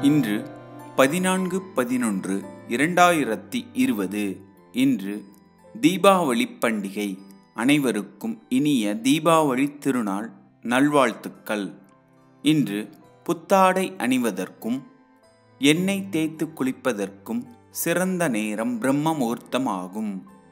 இன்று பதினான்கு பதினொன்று இரண்டாயிரத்தி இருபது இன்று தீபாவளி பண்டிகை அனைவருக்கும் இனிய தீபாவளி திருநாள் நல்வாழ்த்துக்கள் இன்று புத்தாடை அணிவதற்கும் எண்ணெய் தேய்த்து குளிப்பதற்கும் சிறந்த நேரம் பிரம்ம முகூர்த்தம் ஆகும்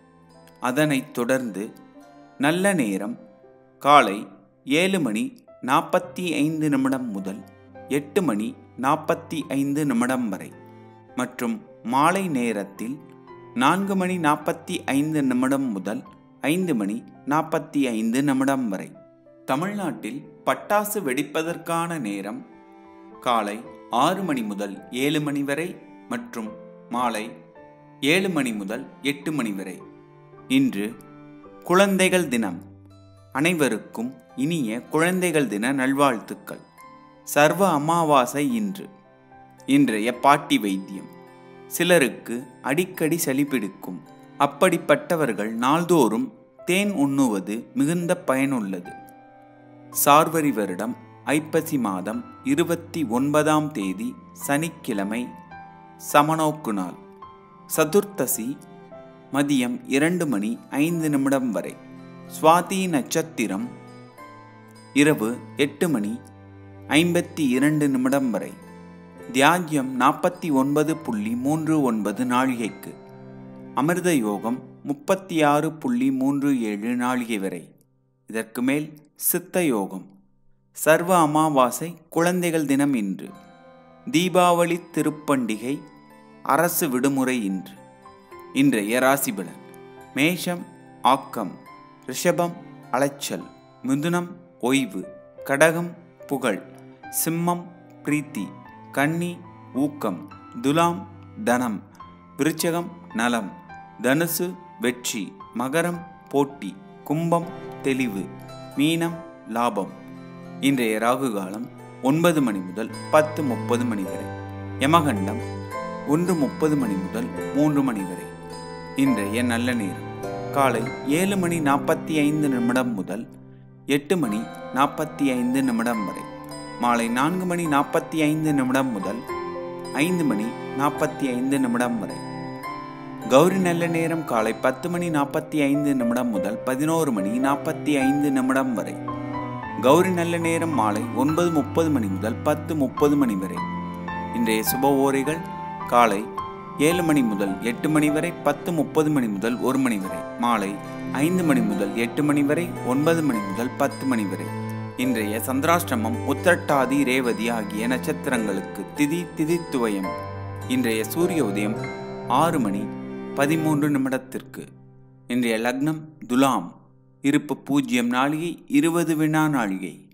அதனைத் தொடர்ந்து நல்ல நேரம் காலை ஏழு மணி நாற்பத்தி ஐந்து நிமிடம் முதல் எட்டு மணி நாற்பத்தி ஐந்து நிமிடம் வரை மற்றும் மாலை நேரத்தில் நான்கு மணி நாற்பத்தி ஐந்து நிமிடம் முதல் ஐந்து மணி நாற்பத்தி ஐந்து நிமிடம் வரை தமிழ்நாட்டில் பட்டாசு வெடிப்பதற்கான நேரம் காலை ஆறு மணி முதல் ஏழு மணி வரை மற்றும் மாலை ஏழு மணி முதல் எட்டு மணி வரை இன்று குழந்தைகள் தினம் அனைவருக்கும் இனிய குழந்தைகள் தின நல்வாழ்த்துக்கள் சர்வ அமாவாசை இன்று இன்றைய பாட்டி வைத்தியம் சிலருக்கு அடிக்கடி சளி பிடிக்கும் அப்படிப்பட்டவர்கள் நாள்தோறும் தேன் உண்ணுவது மிகுந்த பயனுள்ளது சார்வரி வருடம் ஐப்பசி மாதம் இருபத்தி ஒன்பதாம் தேதி சனிக்கிழமை சமநோக்கு நாள் சதுர்த்தசி மதியம் இரண்டு மணி ஐந்து நிமிடம் வரை சுவாதி நட்சத்திரம் இரவு எட்டு மணி ஐம்பத்தி இரண்டு நிமிடம் வரை தியாஜ்யம் நாற்பத்தி ஒன்பது புள்ளி மூன்று ஒன்பது நாழிகைக்கு அமிர்த யோகம் முப்பத்தி ஆறு புள்ளி மூன்று ஏழு நாழிகை வரை இதற்கு மேல் சித்த யோகம் சர்வ அமாவாசை குழந்தைகள் தினம் இன்று தீபாவளி திருப்பண்டிகை அரசு விடுமுறை இன்று இன்றைய ராசிபலன் மேஷம் ஆக்கம் ரிஷபம் அலைச்சல் மிதுனம் ஓய்வு கடகம் புகழ் சிம்மம் பிரீத்தி கன்னி ஊக்கம் துலாம் தனம் விருச்சகம் நலம் தனுசு வெற்றி மகரம் போட்டி கும்பம் தெளிவு மீனம் லாபம் இன்றைய ராகு காலம் ஒன்பது மணி முதல் பத்து முப்பது மணி வரை யமகண்டம் ஒன்று முப்பது மணி முதல் மூன்று மணி வரை இன்றைய நல்ல நேரம் காலை ஏழு மணி நாற்பத்தி ஐந்து நிமிடம் முதல் எட்டு மணி நாற்பத்தி ஐந்து நிமிடம் வரை மாலை நான்கு மணி நாற்பத்தி ஐந்து நிமிடம் முதல் ஐந்து மணி நாற்பத்தி ஐந்து நிமிடம் வரை கௌரி நல்ல நேரம் காலை பத்து மணி நாற்பத்தி ஐந்து நிமிடம் முதல் பதினோரு மணி நாற்பத்தி ஐந்து நிமிடம் வரை கௌரி நல்ல நேரம் மாலை ஒன்பது முப்பது மணி முதல் பத்து முப்பது மணி வரை இன்றைய சுப ஓரைகள் காலை ஏழு மணி முதல் எட்டு மணி வரை பத்து முப்பது மணி முதல் ஒரு மணி வரை மாலை ஐந்து மணி முதல் எட்டு மணி வரை ஒன்பது மணி முதல் பத்து மணி வரை இன்றைய சந்திராஷ்டமம் உத்திரட்டாதி ரேவதி ஆகிய நட்சத்திரங்களுக்கு திதி திதித்துவயம் இன்றைய சூரிய உதயம் ஆறு மணி பதிமூன்று நிமிடத்திற்கு இன்றைய லக்னம் துலாம் இருப்பு பூஜ்ஜியம் நாளிகை இருபது வினா நாளிகை